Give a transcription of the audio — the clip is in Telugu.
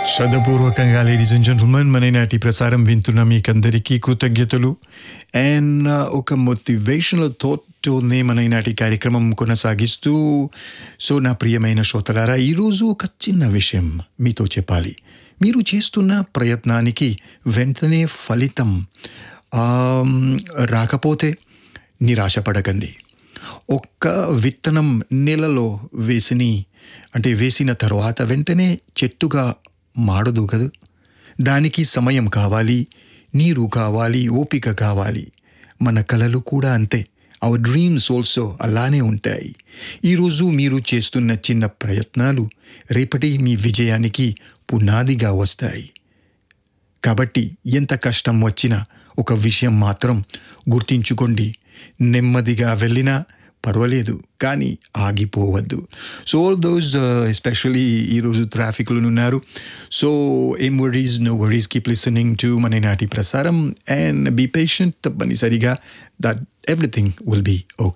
శ్రద్ధపూర్వకంగా లేడీస్ అండ్ జెంటల్మెన్ మన నాటి ప్రసారం వింటున్న మీకందరికీ కృతజ్ఞతలు అండ్ ఒక మోటివేషనల్ థాట్తోనే మన ఈనాటి కార్యక్రమం కొనసాగిస్తూ సో నా ప్రియమైన శ్రోతలారా ఈరోజు ఒక చిన్న విషయం మీతో చెప్పాలి మీరు చేస్తున్న ప్రయత్నానికి వెంటనే ఫలితం ఆమ్, రాకపోతే నిరాశపడకండి ఒక్క విత్తనం నెలలో వేసిని అంటే వేసిన తర్వాత వెంటనే చెట్టుగా మాడదు కదా దానికి సమయం కావాలి నీరు కావాలి ఓపిక కావాలి మన కలలు కూడా అంతే అవర్ డ్రీమ్స్ ఆల్సో అలానే ఉంటాయి ఈరోజు మీరు చేస్తున్న చిన్న ప్రయత్నాలు రేపటి మీ విజయానికి పునాదిగా వస్తాయి కాబట్టి ఎంత కష్టం వచ్చినా ఒక విషయం మాత్రం గుర్తించుకోండి నెమ్మదిగా వెళ్ళినా పర్వాలేదు కానీ ఆగిపోవద్దు సో ఆల్ దోస్ ఎస్పెషలీ ఈరోజు ట్రాఫిక్లో ఉన్నారు సో ఏం worries no worries keep listening to మన నాటి ప్రసారం అండ్ బీ పేషెంట్ తప్పనిసరిగా that everything will be okay